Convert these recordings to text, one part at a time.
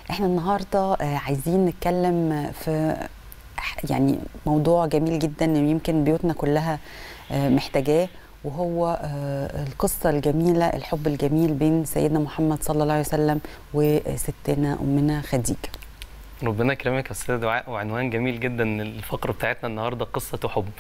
احنا النهارده آه، عايزين نتكلم في يعني موضوع جميل جدا يمكن بيوتنا كلها آه، محتاجاه وهو آه، القصة الجميلة الحب الجميل بين سيدنا محمد صلى الله عليه وسلم وستنا أمنا خديجة ربنا يكرمك يا استاذ دعاء وعنوان جميل جدا الفقره بتاعتنا النهارده قصه حب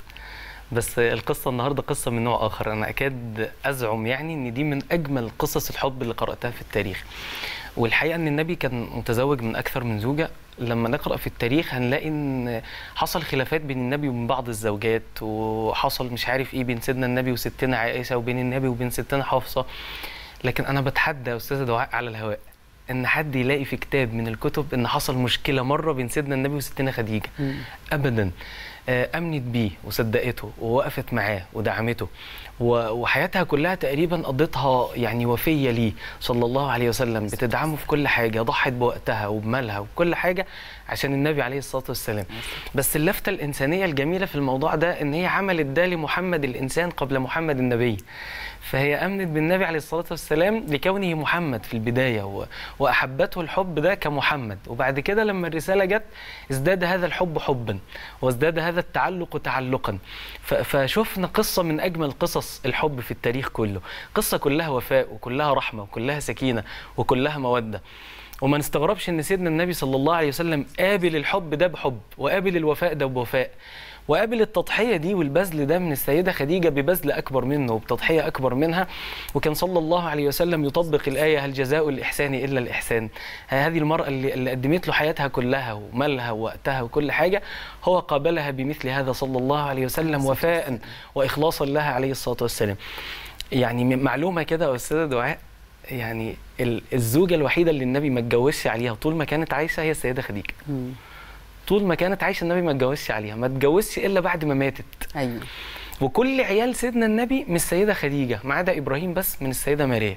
بس القصه النهارده قصه من نوع اخر انا اكاد ازعم يعني ان دي من اجمل قصص الحب اللي قراتها في التاريخ والحقيقه ان النبي كان متزوج من اكثر من زوجه لما نقرا في التاريخ هنلاقي ان حصل خلافات بين النبي وبين بعض الزوجات وحصل مش عارف ايه بين سيدنا النبي وستنا عائشه وبين النبي وبين ستنا حفصه لكن انا بتحدى يا استاذه دعاء على الهواء ان حد يلاقي في كتاب من الكتب ان حصل مشكله مره بين سيدنا النبي وستنا خديجه ابدا آه، امنت بيه وصدقته ووقفت معاه ودعمته و- وحياتها كلها تقريبا قضتها يعني وفيه ليه صلى الله عليه وسلم بتدعمه في كل حاجه ضحت بوقتها وبمالها وكل حاجه عشان النبي عليه الصلاه والسلام بس اللفته الانسانيه الجميله في الموضوع ده ان هي عملت ده لمحمد الانسان قبل محمد النبي فهي امنت بالنبي عليه الصلاه والسلام لكونه محمد في البدايه و... واحبته الحب ده كمحمد وبعد كده لما الرساله جت ازداد هذا الحب حبا وازداد هذا التعلق تعلقا ف... فشفنا قصه من اجمل قصص الحب في التاريخ كله قصه كلها وفاء وكلها رحمه وكلها سكينه وكلها موده وما نستغربش ان سيدنا النبي صلى الله عليه وسلم قابل الحب ده بحب وقابل الوفاء ده بوفاء وقابل التضحيه دي والبذل ده من السيده خديجه ببذل اكبر منه وبتضحيه اكبر منها وكان صلى الله عليه وسلم يطبق الايه هل جزاء الاحسان الا الاحسان هذه المراه اللي, اللي قدمت له حياتها كلها ومالها ووقتها وكل حاجه هو قابلها بمثل هذا صلى الله عليه وسلم وفاء واخلاصا لها عليه الصلاه والسلام يعني م- معلومه كده يا استاذه دعاء يعني ال- الزوجه الوحيده اللي النبي ما اتجوزش عليها طول ما كانت عايشه هي السيده خديجه مم. طول ما كانت عايشه النبي ما اتجوزش عليها ما اتجوزش الا بعد ما ماتت أيوه وكل عيال سيدنا النبي من السيده خديجه ما عدا ابراهيم بس من السيده ماريا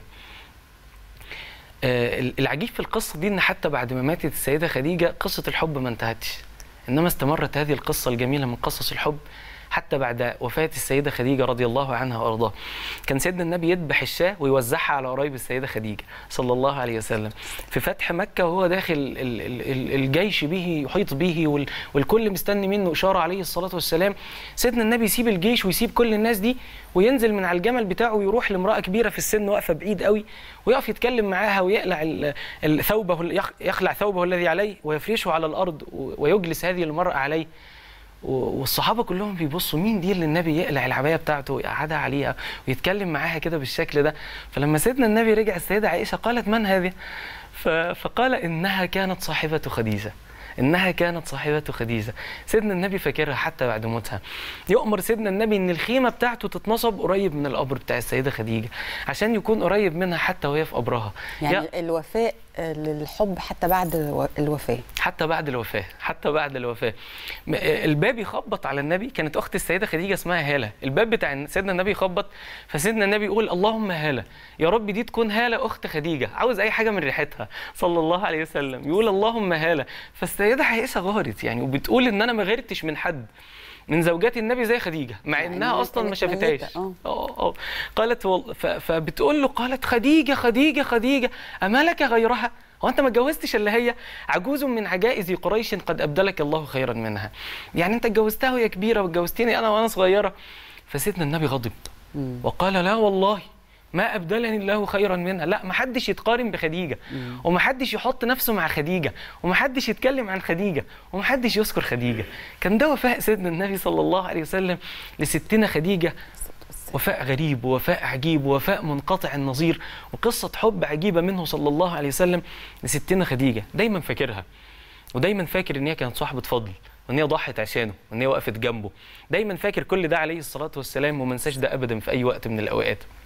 آه، العجيب في القصه دي ان حتى بعد ما ماتت السيده خديجه قصه الحب ما انتهتش انما استمرت هذه القصه الجميله من قصص الحب حتى بعد وفاة السيدة خديجة رضي الله عنها وأرضاها كان سيدنا النبي يذبح الشاة ويوزعها على قرايب السيدة خديجة صلى الله عليه وسلم في فتح مكة وهو داخل ال- ال- ال- الجيش به يحيط به وال- والكل مستني منه إشارة عليه الصلاة والسلام سيدنا النبي يسيب الجيش ويسيب كل الناس دي وينزل من على الجمل بتاعه ويروح لامرأة كبيرة في السن واقفة بعيد قوي ويقف يتكلم معاها ويقلع ال- ال- ثوبه يخ- يخلع ثوبه الذي عليه ويفرشه على الأرض و- ويجلس هذه المرأة عليه و- والصحابه كلهم بيبصوا مين دي اللي النبي يقلع العبايه بتاعته ويقعدها عليها ويتكلم معاها كده بالشكل ده فلما سيدنا النبي رجع السيده عائشه قالت من هذه ف- فقال انها كانت صاحبه خديجه انها كانت صاحبه خديجه سيدنا النبي فاكرها حتى بعد موتها يؤمر سيدنا النبي ان الخيمه بتاعته تتنصب قريب من القبر بتاع السيده خديجه عشان يكون قريب منها حتى وهي في قبرها يا- يعني الوفاء آه، للحب حتى بعد الو- الوفاة حتى بعد الوفاة حتى بعد الوفاة م- الباب يخبط على النبي كانت أخت السيدة خديجة اسمها هالة الباب بتاع سيدنا النبي يخبط فسيدنا النبي يقول اللهم هالة يا رب دي تكون هالة أخت خديجة عاوز أي حاجة من ريحتها صلى الله عليه وسلم يقول اللهم هالة فالسيدة عائشة غارت يعني وبتقول إن أنا ما غيرتش من حد من زوجات النبي زي خديجه مع مع انها إنها اصلا ما كانت شافتهاش ميتة، آه. اه اه قالت وال... ف... فبتقول له قالت خديجه خديجه خديجه اما لك غيرها هو انت ما اتجوزتش الا هي عجوز من عجائز قريش قد ابدلك الله خيرا منها يعني انت اتجوزتها وهي كبيره واتجوزتني انا وانا صغيره فسيدنا النبي غضب مم. وقال لا والله ما ابدلني الله خيرا منها لا ما حدش يتقارن بخديجه وما حدش يحط نفسه مع خديجه وما حدش يتكلم عن خديجه وما حدش يذكر خديجه كان ده وفاء سيدنا النبي صلى الله عليه وسلم لستنا خديجه وفاء غريب ووفاء عجيب ووفاء منقطع النظير وقصة حب عجيبة منه صلى الله عليه وسلم لستنا خديجة دايما فاكرها ودايما فاكر ان هي كانت صاحبة فضل وان هي ضحت عشانه وان هي وقفت جنبه دايما فاكر كل ده عليه الصلاة والسلام وما نساش ده ابدا في اي وقت من الاوقات